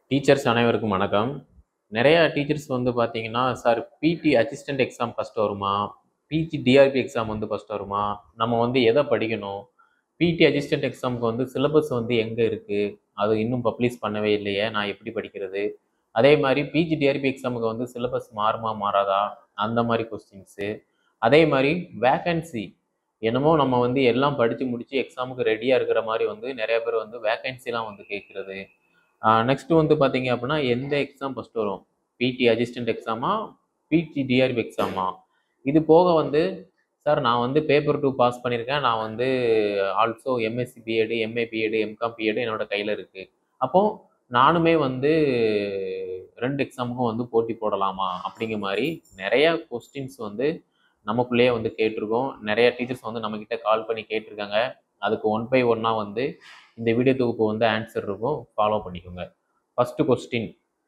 teachers அனைவருக்கும் வணக்கம் நிறையா டீச்சர்ஸ் வந்து பார்த்தீங்கன்னா sir BT assistant exam first வருமா பிஜி டிஆர்பி எக்ஸாம் வந்து ஃபஸ்ட்டு வருமா நம்ம வந்து எதை படிக்கணும் பிடி அசிஸ்டன்ட் எக்ஸாமுக்கு வந்து சிலபஸ் வந்து எங்கே இருக்குது அது இன்னும் பப்ளிஷ் பண்ணவே இல்லையே நான் எப்படி படிக்கிறது அதே மாதிரி பிஜி டிஆர்பி எக்ஸாமுக்கு வந்து சிலபஸ் மாறுமா மாறாதா அந்த மாதிரி கொஸ்டின்ஸு அதே மாதிரி வேக்கன்சி என்னமோ நம்ம வந்து எல்லாம் படித்து முடித்து எக்ஸாமுக்கு ரெடியாக இருக்கிற மாதிரி வந்து நிறைய பேர் வந்து வேக்கன்சிலாம் வந்து கேட்குறது நெக்ஸ்ட் வந்து பார்த்தீங்க அப்படின்னா எந்த எக்ஸாம் ஃபஸ்ட் வரும் பிடி அசிஸ்டன்ட் எக்ஸாமா பிடி டிஆர்பி எக்ஸாமா இது போக வந்து சார் நான் வந்து பேப்பர் டூ பாஸ் பண்ணியிருக்கேன் நான் வந்து also MSc BEd MA BEd MCom BEd என்னோட கையில் இருக்குது அப்போ நானுமே வந்து ரெண்டு எக்ஸாமுக்கும் வந்து போட்டி போடலாமா அப்படிங்கிற மாதிரி நிறைய கொஸ்டின்ஸ் வந்து நமக்குள்ளேயே வந்து கேட்டிருக்கோம் நிறைய டீச்சர்ஸ் வந்து நம்மக்கிட்ட கால் பண்ணி கேட்டிருக்காங்க அதுக்கு ஒன் பை ஒன்னாக வந்து இந்த வீடியோ தொகுப்பு வந்து ஆன்சர் இருக்கும் ஃபாலோ பண்ணிக்கோங்க first question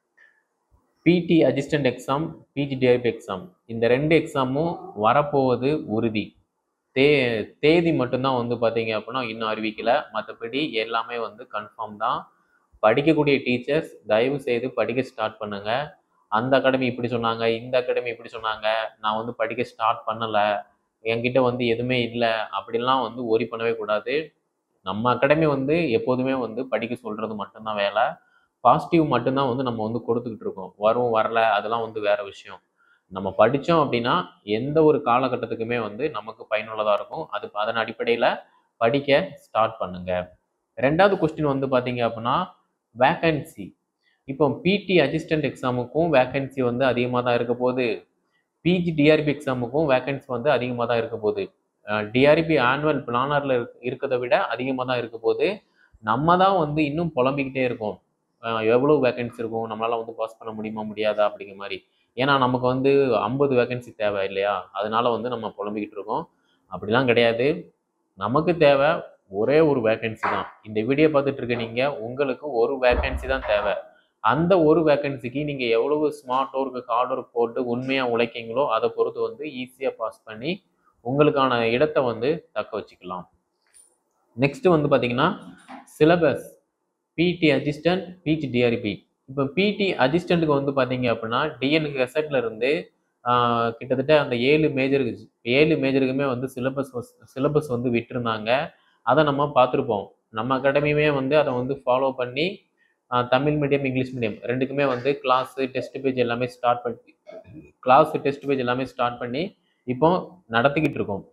BT assistant exam PG TRB exam இந்த ரெண்டு எக்ஸாமும் வரப்போவது உறுதி தே தேதி மட்டும்தான் வந்து பார்த்தீங்க அப்படின்னா இன்னும் அறிவிக்கல மற்றபடி எல்லாமே வந்து கன்ஃபார்ம் தான் படிக்கக்கூடிய டீச்சர்ஸ் தயவு செய்து படிக்க ஸ்டார்ட் பண்ணுங்க அந்த அகாடமி இப்படி சொன்னாங்க இந்த அகாடமி இப்படி சொன்னாங்க நான் வந்து படிக்க ஸ்டார்ட் பண்ணலை என்கிட்ட வந்து எதுவுமே இல்லை அப்படிலாம் வந்து ஒரி பண்ணவே கூடாது நம்ம அகாடமி வந்து எப்போதுமே வந்து படிக்க சொல்கிறது மட்டும்தான் வேலை பாசிட்டிவ் மட்டும்தான் வந்து நம்ம வந்து கொடுத்துக்கிட்டு இருக்கோம் வரும் வரல அதெல்லாம் வந்து வேற விஷயம் நம்ம படித்தோம் அப்படின்னா எந்த ஒரு காலகட்டத்துக்குமே வந்து நமக்கு பயனுள்ளதாக இருக்கும் அது அதன் அடிப்படையில் படிக்க ஸ்டார்ட் பண்ணுங்க ரெண்டாவது கொஸ்டின் வந்து பார்த்தீங்க அப்படின்னா வேக்கன்சி இப்போ பிடி அசிஸ்டன்ட் எக்ஸாமுக்கும் வேக்கன்சி வந்து அதிகமாக தான் இருக்க போகுது பிஜி டிஆர்பி எக்ஸாமுக்கும் வேக்கன்சி வந்து அதிகமாக தான் இருக்க போகுது டிஆர்பி ஆனுவல் பிளானரில் இருக்கிறத விட அதிகமாக தான் இருக்க போகுது நம்ம தான் வந்து இன்னும் புலம்பிக்கிட்டே இருக்கோம் எவ்வளோ வேக்கன்சி இருக்கும் நம்மளால் வந்து பாஸ் பண்ண முடியுமா முடியாதா அப்படிங்கிற மாதிரி ஏன்னா நமக்கு வந்து ஐம்பது வேக்கன்சி தேவை இல்லையா அதனால வந்து நம்ம புலம்பிக்கிட்டு இருக்கோம் அப்படிலாம் கிடையாது நமக்கு தேவை ஒரே ஒரு வேக்கன்சி தான் இந்த வீடியோ பார்த்துட்டு இருக்க நீங்கள் உங்களுக்கு ஒரு வேக்கன்சி தான் தேவை அந்த ஒரு வேக்கன்சிக்கு நீங்கள் எவ்வளவு ஸ்மார்ட் ஒர்க்கு ஹார்ட் ஒர்க் போட்டு உண்மையாக உழைக்கீங்களோ அதை பொறுத்து வந்து ஈஸியாக பாஸ் பண்ணி உங்களுக்கான இடத்தை வந்து தக்க வச்சுக்கலாம் நெக்ஸ்ட் வந்து பார்த்தீங்கன்னா சிலபஸ் பிடி அசிஸ்டன்ட் பிஜி டிஆர்பி இப்போ பிடி அசிஸ்டண்ட்டுக்கு வந்து பார்த்தீங்க அப்படின்னா டிஎன் கெசட்ல இருந்து கிட்டத்தட்ட அந்த ஏழு மேஜருக்கு ஏழு மேஜருக்குமே வந்து சிலபஸ் சிலபஸ் வந்து விட்டுருந்தாங்க அதை நம்ம பார்த்துருப்போம் நம்ம அகாடமியுமே வந்து அதை வந்து ஃபாலோ பண்ணி தமிழ் மீடியம் இங்கிலீஷ் மீடியம் ரெண்டுக்குமே வந்து கிளாஸு டெஸ்ட் பேஜ் எல்லாமே ஸ்டார்ட் பண்ணி கிளாஸ் டெஸ்ட் பேஜ் எல்லாமே ஸ்டார்ட் பண்ணி இப்போ நடத்திக்கிட்டு இருக்கோம்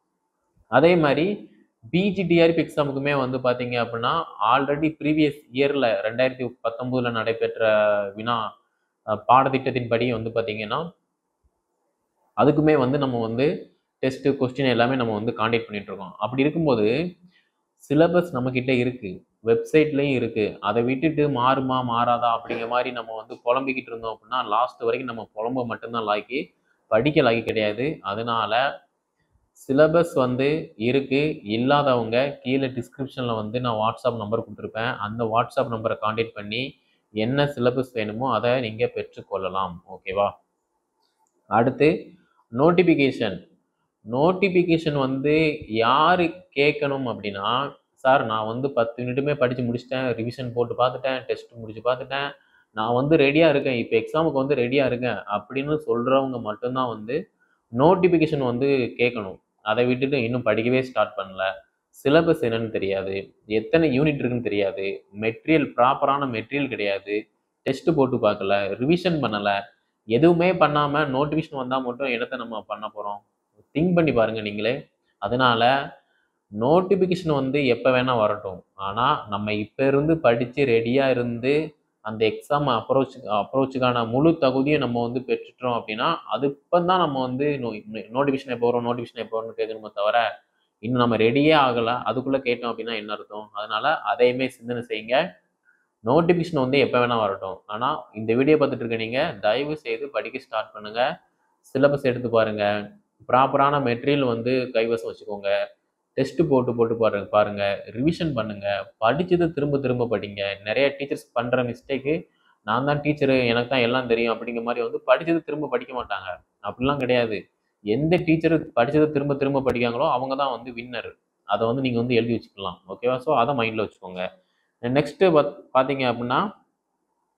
அதே மாதிரி பிஜி டிஆர்பி எக்ஸாமுக்குமே வந்து பார்த்தீங்க அப்படின்னா ஆல்ரெடி ப்ரீவியஸ் இயரில் ரெண்டாயிரத்தி பத்தொம்போதில் நடைபெற்ற வினா பாடத்திட்டத்தின்படி வந்து பார்த்தீங்கன்னா அதுக்குமே வந்து நம்ம வந்து டெஸ்ட்டு கொஸ்டின் எல்லாமே நம்ம வந்து காண்டாக்ட் பண்ணிட்டு இருக்கோம் அப்படி இருக்கும்போது சிலபஸ் நம்மக்கிட்ட இருக்குது வெப்சைட்லேயும் இருக்குது அதை விட்டுட்டு மாறுமா மாறாதா அப்படிங்கிற மாதிரி நம்ம வந்து புலம்பிக்கிட்டு இருந்தோம் அப்படின்னா லாஸ்ட் வரைக்கும் நம்ம புலம்ப மட்டும்தான் லாக்கி படிக்க லாக்கி கிடையாது அதனால சிலபஸ் வந்து இருக்குது இல்லாதவங்க கீழே டிஸ்கிரிப்ஷனில் வந்து நான் வாட்ஸ்அப் நம்பர் கொடுத்துருப்பேன் அந்த வாட்ஸ்அப் நம்பரை காண்டாக்ட் பண்ணி என்ன சிலபஸ் வேணுமோ அதை நீங்கள் பெற்றுக்கொள்ளலாம் ஓகேவா அடுத்து நோட்டிஃபிகேஷன் நோட்டிஃபிகேஷன் வந்து யார் கேட்கணும் அப்படின்னா சார் நான் வந்து பத்து யூனிட்டுமே படித்து முடிச்சிட்டேன் ரிவிஷன் போட்டு பார்த்துட்டேன் டெஸ்ட் முடிச்சு பார்த்துட்டேன் நான் வந்து ரெடியாக இருக்கேன் இப்போ எக்ஸாமுக்கு வந்து ரெடியாக இருக்கேன் அப்படின்னு சொல்கிறவங்க மட்டும்தான் வந்து நோட்டிஃபிகேஷன் வந்து கேட்கணும் அதை விட்டுட்டு இன்னும் படிக்கவே ஸ்டார்ட் பண்ணல சிலபஸ் என்னன்னு தெரியாது எத்தனை யூனிட் இருக்குன்னு தெரியாது மெட்டீரியல் ப்ராப்பரான மெட்டீரியல் கிடையாது டெஸ்ட் போட்டு பார்க்கல ரிவிஷன் பண்ணலை எதுவுமே பண்ணாமல் நோட்டிஃபிகேஷன் வந்தால் மட்டும் இடத்த நம்ம பண்ண போகிறோம் திங்க் பண்ணி பாருங்கள் நீங்களே அதனால் நோட்டிஃபிகேஷன் வந்து எப்போ வேணால் வரட்டும் ஆனால் நம்ம இப்போ இருந்து படித்து ரெடியாக இருந்து அந்த எக்ஸாம் அப்ரோச் அப்ரோச்சுக்கான முழு தகுதியை நம்ம வந்து பெற்றுட்டோம் அப்படின்னா அது இப்போ தான் நம்ம வந்து நோட்டிஃபிகேஷன் எப்போ வரும் நோட்டிஃபிகேஷன் எப்போ வரும்னு கேட்கணுமே தவிர இன்னும் நம்ம ரெடியே ஆகலை அதுக்குள்ளே கேட்டோம் அப்படின்னா என்ன அர்த்தம் அதனால் அதையுமே சிந்தனை செய்யுங்க நோட்டிஃபிகேஷன் வந்து எப்போ வேணால் வரட்டும் ஆனால் இந்த வீடியோ பார்த்துட்டு இருக்க நீங்கள் தயவு செய்து படிக்க ஸ்டார்ட் பண்ணுங்கள் சிலபஸ் எடுத்து பாருங்கள் ப்ராப்பரான மெட்டீரியல் வந்து கைவசம் வச்சுக்கோங்க டெஸ்ட் போட்டு போட்டு பாருங்க பாருங்க ரிவிஷன் பண்ணுங்க படிச்சது திரும்ப திரும்ப படிங்க நிறைய டீச்சர்ஸ் பண்ற மிஸ்டேக்கு நான் தான் டீச்சரு எனக்கு தான் எல்லாம் தெரியும் அப்படிங்கிற மாதிரி வந்து படிச்சது திரும்ப படிக்க மாட்டாங்க அப்படிலாம் கிடையாது எந்த டீச்சர் படிச்சதை திரும்ப திரும்ப படிக்காங்களோ அவங்க தான் வந்து வின்னர் அதை வந்து நீங்கள் வந்து எழுதி வச்சுக்கலாம் ஓகேவா ஸோ அதை மைண்டில் வச்சுக்கோங்க நெக்ஸ்ட்டு பார்த்தீங்க அப்படின்னா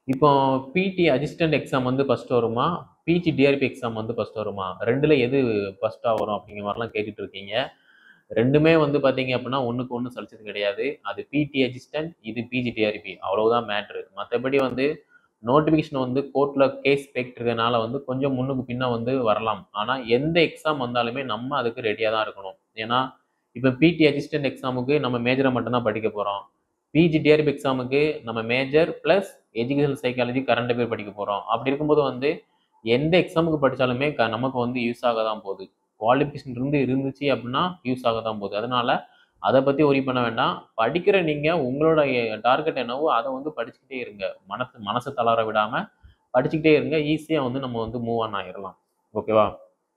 இப்போ பிடி அசிஸ்டன்ட் எக்ஸாம் வந்து ஃபர்ஸ்ட் வருமா பிஜி டிஆர்பி எக்ஸாம் வந்து ஃபர்ஸ்ட் வருமா ரெண்டுல எது ஃபர்ஸ்ட்டாக வரும் அப்படிங்கிற மாதிரிலாம் கேட்டுட்டு இருக்கீங்க ரெண்டுமே வந்து பார்த்தீங்க அப்படின்னா ஒன்றுக்கு ஒன்று சலிச்சது கிடையாது அது பிடி அசிஸ்டன்ட் இது பிஜி டிஆர்பி அவ்வளவுதான் மேட்ரு மற்றபடி வந்து நோட்டிஃபிகேஷன் வந்து கோர்ட்டில் கேஸ் இருக்கிறதுனால வந்து கொஞ்சம் முன்னுக்கு பின்ன வந்து வரலாம் ஆனால் எந்த எக்ஸாம் வந்தாலுமே நம்ம அதுக்கு ரெடியாக தான் இருக்கணும் ஏன்னா இப்போ பிடி அசிஸ்டன்ட் எக்ஸாமுக்கு நம்ம மேஜரை மட்டும்தான் படிக்க போகிறோம் பிஜி டிஆர்பி எக்ஸாமுக்கு நம்ம major plus education psychology current affair படிக்க போகிறோம் அப்படி இருக்கும்போது வந்து எந்த எக்ஸாமுக்கு படித்தாலுமே க நமக்கு வந்து யூஸ் ஆக தான் போகுது குவாலிஃபிகேஷன் இருந்து இருந்துச்சு அப்படின்னா யூஸ் ஆக தான் போகுது அதனால அதை பற்றி ஒரி பண்ண வேண்டாம் படிக்கிற நீங்கள் உங்களோட டார்கெட் என்னவோ அதை வந்து படிச்சுக்கிட்டே இருங்க மனசு மனசு தளர விடாமல் படிச்சுக்கிட்டே இருங்க ஈஸியாக வந்து நம்ம வந்து மூவ் ஆன் ஆயிடலாம் ஓகேவா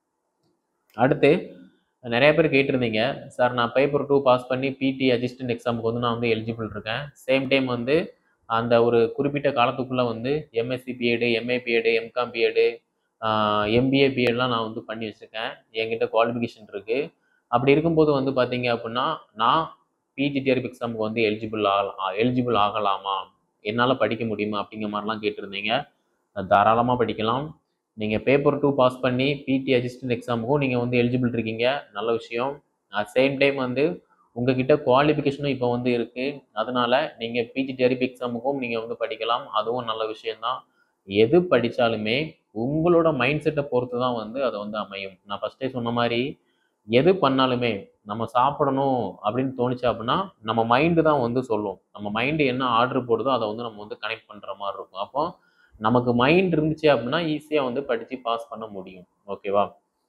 அடுத்து நிறைய பேர் கேட்டிருந்தீங்க சார் நான் பேப்பர் டூ பாஸ் பண்ணி பிடி அசிஸ்டன்ட் எக்ஸாமுக்கு வந்து நான் வந்து எலிஜிபிள் இருக்கேன் சேம் டைம் வந்து அந்த ஒரு குறிப்பிட்ட காலத்துக்குள்ளே வந்து MSc BEd MA BEd MCom BEd MBA பிஎட்லாம் நான் வந்து பண்ணி வச்சுருக்கேன் என்கிட்ட குவாலிஃபிகேஷன் இருக்குது அப்படி இருக்கும்போது வந்து பார்த்தீங்க அப்படின்னா நான் பிஜி டிஆர்பி எக்ஸாமுக்கு வந்து எலிஜிபிள் ஆகலாம் எலிஜிபிள் ஆகலாமா என்னால் படிக்க முடியுமா அப்படிங்கிற மாதிரிலாம் கேட்டிருந்தீங்க தாராளமாக படிக்கலாம் நீங்கள் பேப்பர் டூ பாஸ் பண்ணி பிடி அசிஸ்டன்ட் எக்ஸாமுக்கும் நீங்கள் வந்து எலிஜிபிள் இருக்கீங்க நல்ல விஷயம் அட் சேம் டைம் வந்து உங்ககிட்ட குவாலிஃபிகேஷனும் இப்போ வந்து இருக்குது அதனால நீங்கள் பிஜி டிஆர்பி எக்ஸாமுக்கும் நீங்கள் வந்து படிக்கலாம் அதுவும் நல்ல விஷயம்தான் எது படித்தாலுமே உங்களோட மைண்ட் செட்டை பொறுத்து தான் வந்து அது வந்து அமையும் நான் ஃபஸ்ட்டே சொன்ன மாதிரி எது பண்ணாலுமே நம்ம சாப்பிடணும் அப்படின்னு தோணுச்சு அப்படின்னா நம்ம மைண்டு தான் வந்து சொல்லும் நம்ம மைண்டு என்ன ஆர்டர் போடுதோ அதை வந்து நம்ம வந்து கனெக்ட் பண்ணுற மாதிரி இருக்கும் அப்போ நமக்கு மைண்ட் இருந்துச்சு அப்படின்னா ஈஸியாக வந்து படித்து பாஸ் பண்ண முடியும் ஓகேவா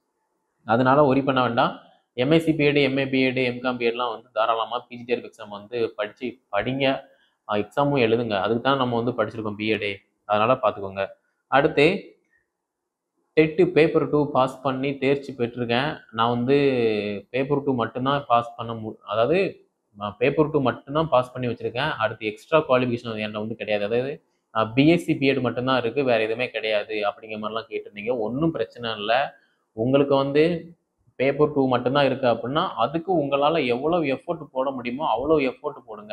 அதனால ஒரி பண்ண வேண்டாம் MSc BEd MA BEd MCom பிஎட்லாம் வந்து தாராளமாக பிஜிடிஆர்பி எக்ஸாம் வந்து படித்து படிங்க எக்ஸாமும் எழுதுங்க அதுக்கு தான் நம்ம வந்து படிச்சிருக்கோம் பிஎடே அதனால் பார்த்துக்கோங்க அடுத்து டெட்டு பேப்பர் டூ பாஸ் பண்ணி தேர்ச்சி பெற்றிருக்கேன் நான் வந்து பேப்பர் டூ மட்டும்தான் பாஸ் பண்ண மு அதாவது பேப்பர் டூ மட்டும்தான் பாஸ் பண்ணி வச்சுருக்கேன் அடுத்து எக்ஸ்ட்ரா குவாலிஃபிகேஷன் என்கிட்ட வந்து கிடையாது அதாவது பிஎஸ்சி பிஎட் மட்டும்தான் இருக்குது வேறு எதுவுமே கிடையாது அப்படிங்கிற மாதிரிலாம் கேட்டிருந்தீங்க ஒன்றும் பிரச்சனை இல்லை உங்களுக்கு வந்து பேப்பர் டூ மட்டும்தான் இருக்குது அப்படின்னா அதுக்கு உங்களால் எவ்வளோ எஃபோர்ட் போட முடியுமோ அவ்வளோ எஃபோர்ட் போடுங்க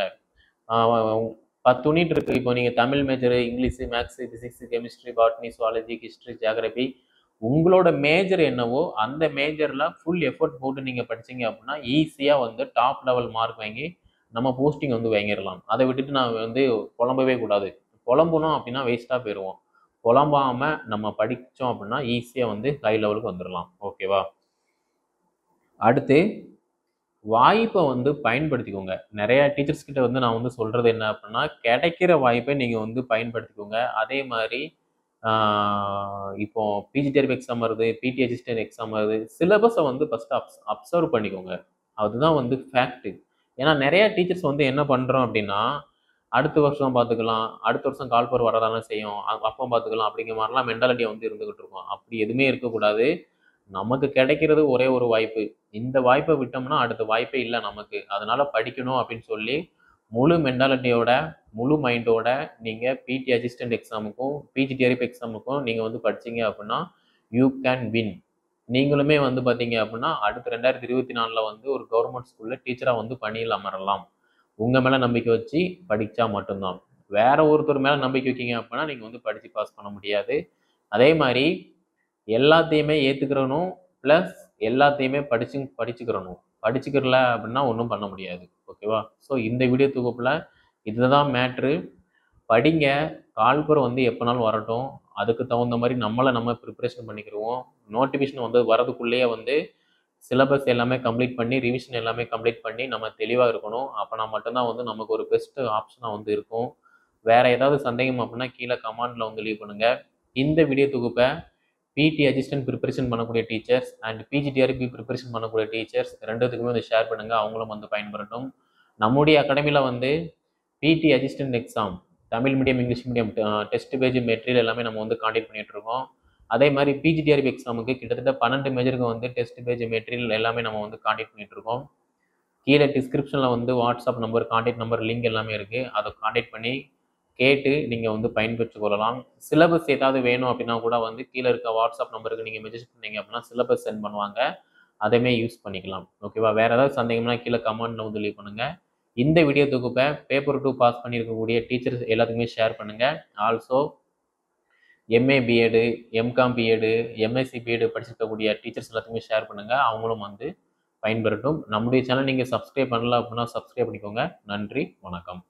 பத்து யூனிட் இருக்குது இப்போ நீங்கள் Tamil major English maths physics chemistry botany zoology history geography உங்களோட மேஜர் என்னவோ அந்த மேஜரில் ஃபுல் எஃபோர்ட் போட்டு நீங்கள் படிச்சீங்க அப்படின்னா ஈஸியாக வந்து டாப் லெவல் மார்க் வாங்கி நம்ம போஸ்டிங் வந்து வாங்கிடலாம் அதை விட்டுட்டு நான் வந்து புலம்பவே கூடாது புலம்புனோம் அப்படின்னா வேஸ்ட்டாக போயிடுவோம் புலம்பாமல் நம்ம படித்தோம் அப்படின்னா ஈஸியாக வந்து ஹை லெவலுக்கு வந்துடலாம் ஓகேவா அடுத்து வாய்ப்பை வந்து பயன்படுத்திக்கோங்க நிறைய டீச்சர்ஸ் கிட்ட வந்து நான் வந்து சொல்கிறது என்ன அப்படின்னா கிடைக்கிற வாய்ப்பை நீங்கள் வந்து பயன்படுத்திக்கோங்க அதே மாதிரி இப்போ பிஜி தேர்வு எக்ஸாம் வருது பிடி அசிஸ்டன்ட் எக்ஸாம் வருது சிலபஸை வந்து ஃபஸ்ட்டு அப்ஸ் அப்சர்வ் பண்ணிக்கோங்க அதுதான் வந்து ஃபேக்ட்டு ஏன்னா நிறைய டீச்சர்ஸ் வந்து என்ன பண்ணுறோம் அப்படின்னா அடுத்த வருஷம் பார்த்துக்கலாம் அடுத்த வருஷம் கால்பர் வரதானே செய்யும் அப்போ பார்த்துக்கலாம் அப்படிங்கிற மாதிரிலாம் மென்டாலிட்டியை வந்து இருந்துகிட்டு இருக்கோம் அப்படி எதுவுமே இருக்கக்கூடாது நமக்கு கிடைக்கிறது ஒரே ஒரு வாய்ப்பு இந்த வாய்ப்பை விட்டோம்னா அடுத்த வாய்ப்பே இல்லை நமக்கு அதனால படிக்கணும் அப்படின்னு சொல்லி முழு மென்டாலிட்டியோட முழு மைண்டோட நீங்கள் பிடி அசிஸ்டன்ட் எக்ஸாமுக்கும் பிஜி டிஆர்பி எக்ஸாமுக்கும் நீங்கள் வந்து படிச்சீங்க அப்படின்னா யூ கேன் வின் நீங்களுமே வந்து பார்த்தீங்க அப்படின்னா அடுத்த ரெண்டாயிரத்தி இருபத்தி நாலில் வந்து ஒரு கவர்மெண்ட் ஸ்கூலில் டீச்சராக வந்து பணியில் அமரலாம் உங்கள் மேலே நம்பிக்கை வச்சு படித்தா மட்டும்தான் வேற ஒருத்தர் மேலே நம்பிக்கை வைக்கிங்க அப்படின்னா நீங்கள் வந்து படித்து பாஸ் பண்ண முடியாது அதே மாதிரி எல்லாத்தையுமே ஏற்றுக்கிறனும் ப்ளஸ் எல்லாத்தையுமே படிச்சு படிச்சுக்கிறணும் படிச்சுக்கிறல அப்படின்னா ஒன்றும் பண்ண முடியாது ஓகேவா ஸோ இந்த வீடியோ தொகுப்பில் இதுதான் மேட்ரு படிங்க கால்புரம் வந்து எப்போனாலும் வரட்டும் அதுக்கு தகுந்த மாதிரி நம்மளை நம்ம ப்ரிப்பரேஷன் பண்ணிக்கிடுவோம் நோட்டிஃபிகேஷன் வந்து வரதுக்குள்ளேயே வந்து சிலபஸ் எல்லாமே கம்ப்ளீட் பண்ணி ரிவிஷன் எல்லாமே கம்ப்ளீட் பண்ணி நம்ம தெளிவாக இருக்கணும் அப்போனா மட்டும்தான் வந்து நமக்கு ஒரு பெஸ்ட் ஆப்ஷனாக வந்து இருக்கும் வேறு ஏதாவது சந்தேகம் அப்படின்னா கீழே கமெண்டில் வந்து லீவ் பண்ணுங்கள் இந்த வீடியோ தொகுப்பை பிடி அசிஸ்டன்ட் ப்ரிப்பரேஷன் பண்ணக்கூடிய டீச்சர்ஸ் அண்ட் பிஜிடிஆர்பி ப்ரிப்பரேஷன் பண்ணக்கூடிய டீச்சர்ஸ் ரெண்டுத்துக்குமே வந்து ஷேர் பண்ணுங்கள் அவங்களும் வந்து பயன்பெறட்டும் நம்முடைய அகாடமியில் வந்து BT assistant exam Tamil medium English medium test page material எல்லாமே நம்ம வந்து காண்டாக்ட் பண்ணிட்டு இருக்கோம் அதே மாதிரி பிஜிடிஆர்பி எக்ஸாமுக்கு கிட்டத்தட்ட பன்னெண்டு மேஜருக்கு வந்து டெஸ்ட் பேஜ் மெட்டீரியல் எல்லாமே நம்ம வந்து காண்டாக்ட் பண்ணிட்டு இருக்கோம் கீழே டிஸ்கிரிப்ஷனில் வந்து WhatsApp number contact number link எல்லாமே இருக்குது அதை காண்டாக்ட் பண்ணி கேட்டு நீங்கள் வந்து பயன்பெற்று கொள்ளலாம் சிலபஸ் ஏதாவது வேணும் அப்படின்னா கூட வந்து கீழே இருக்க வாட்ஸ்அப் நம்பருக்கு நீங்கள் மெசேஜ் பண்ணீங்க அப்படின்னா சிலபஸ் சென்ட் பண்ணுவாங்க அதையுமே யூஸ் பண்ணிக்கலாம் ஓகேவா வேறு ஏதாவது சந்தேகம்னா கீழே கமெண்ட்டில் வந்து லீவ் பண்ணுங்கள் இந்த வீடியோ தொகுப்பை பேப்பர் டூ பாஸ் பண்ணியிருக்கக்கூடிய டீச்சர்ஸ் எல்லாத்துக்குமே ஷேர் பண்ணுங்கள் also MA BEd MCom BEd MSc BEd படிச்சிருக்கக்கூடிய டீச்சர்ஸ் எல்லாத்துக்குமே ஷேர் பண்ணுங்கள் அவங்களும் வந்து பயன்பெறட்டும் நம்முடைய சேனல் நீங்கள் சப்ஸ்கிரைப் பண்ணல அப்படின்னா சப்ஸ்கிரைப் பண்ணிக்கோங்க நன்றி வணக்கம்